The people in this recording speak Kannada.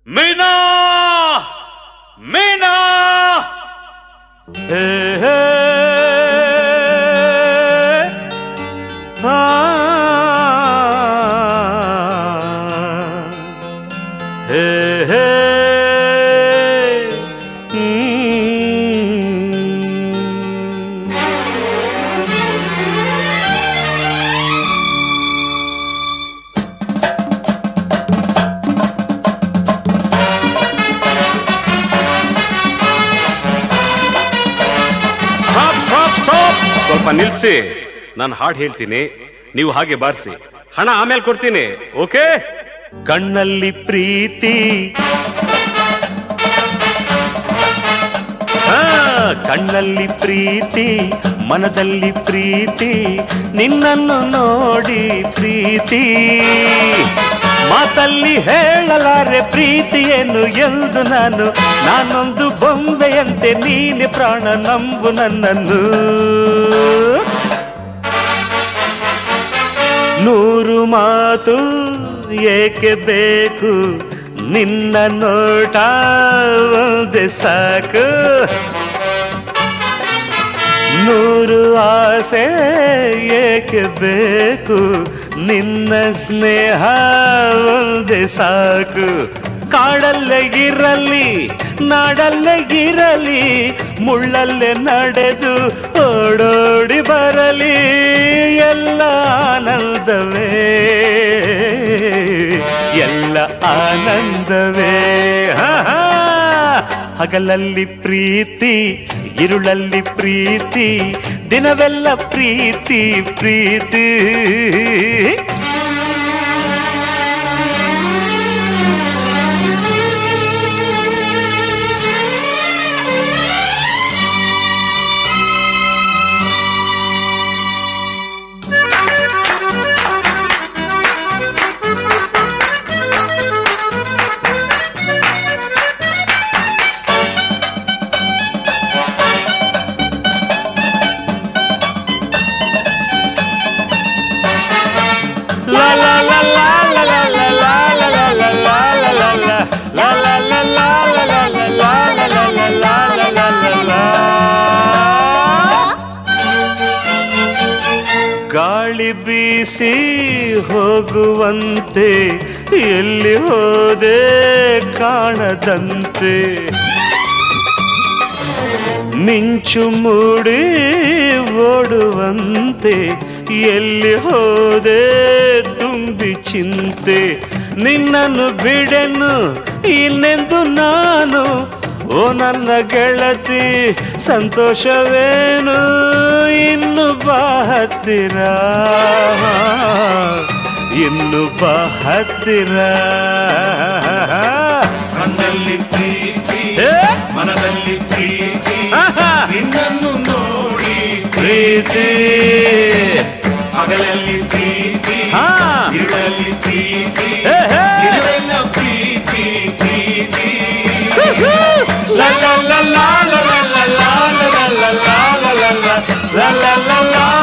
ಮೀನಾ ಮೀನಾ ಹೇ ಹೇ ಆ. ಹೇ ಹೇ ಹ್ಮ್. ಸ್ಟಾಪ್ ಸ್ಟಾಪ್ ಸ್ಟಾಪ್ ಸ್ವಲ್ಪ ನಿಲ್ಸಿ ನಾನು ಹಾಡು ಹೇಳ್ತೀನಿ ನೀವು ಹಾಗೆ ಬಾರಿಸಿ ಹಣ ಆಮೇಲೆ ಕೊಡ್ತೀನಿ ಓಕೆ ಕಣ್ಣಲ್ಲಿ ಪ್ರೀತಿ ಆ, ಕಣ್ಣಲ್ಲಿ ಪ್ರೀತಿ ಮನದಲ್ಲಿ ಪ್ರೀತಿ ನಿನ್ನನ್ನು ನೋಡಿ ಪ್ರೀತಿ ಮಾತಲ್ಲಿ ಹೇಳಲಾರೆ ಪ್ರೀತಿಯನ್ನು ಎಂದು ನಾನು ನಾನೊಂದು ಬೊಂಬೆಯಂತೆ ನೀನೆ ಪ್ರಾಣ ನಂಬು ನನ್ನನ್ನು ನೂರು ಮಾತು ಏಕೆ ಬೇಕು ನಿನ್ನ ನೋಟ ಒಂದೇ ಸಾಕು ನೂರು ಆಸೆ ಏಕೆ ಬೇಕು ನಿನ್ನ ಸ್ನೇಹ ಒಂದೇ ಸಾಕು ಕಾಡಲ್ಲೇ ಇರಲಿ ನಾಡಲ್ಲೇ ಇರಲಿ ಮುಳ್ಳಲ್ಲೇ ನಡೆದು ಓಡೋಡಿ ಬರಲಿ ಎಲ್ಲ ಆನಂದವೇ ಎಲ್ಲ ಆನಂದವೇ ಹಾ ಹಾ. ಹಗಲಲ್ಲಿ ಪ್ರೀತಿ ഇരുಳಲ್ಲಿ ಪ್ರೀತಿ ದಿನವೆಲ್ಲ ಪ್ರೀತಿ ಪ್ರೀತಿ La la la la la la la la la la la la la la la La la la la la la la la la la la la la la la la ಗಾಳಿ ಬೀಸಿ ಹೋಗುವಂತೆ ಎಲ್ಲಿ ಹೋದೆ ಕಾಣದಂತೆ ಮಿಂಚು ಮೂಡಿ ಓಡುವಂತೆ ಎಲ್ಲಿ ಹೋದೆ ತುಂಬಿ ಚಿಂತೆ ನಿನ್ನನ್ನು ಬಿಡೆನು ಇನ್ನೆಂದು ನಾನು ಓ ನನ್ನ ಗೆಳತಿ ಸಂತೋಷವೇನು ಇನ್ನು ಬಾ ಹತ್ತಿರ ಇನ್ನು ಬಾ ಹತ್ತಿರ ಕಣ್ಣಲ್ಲಿ ಪ್ರೀತಿ ಏ? ಮನದಲ್ಲಿ ಪ್ರೀತಿ ಆಹಾ. ನಿನ್ನನ್ನು ನೋಡಿ ಪ್ರೀತಿ ಹಗಲಲ್ಲಿ ಪ್ರೀತಿ ಹಾ. ഇരുಳಲ್ಲಿ ಪ್ರೀತಿ ಹೇ, ಹೇ. ದಿನವೆಲ್ಲ ಪ್ರೀತಿ ಪ್ರೀತಿ La la la la la la la la la la la la la la la la la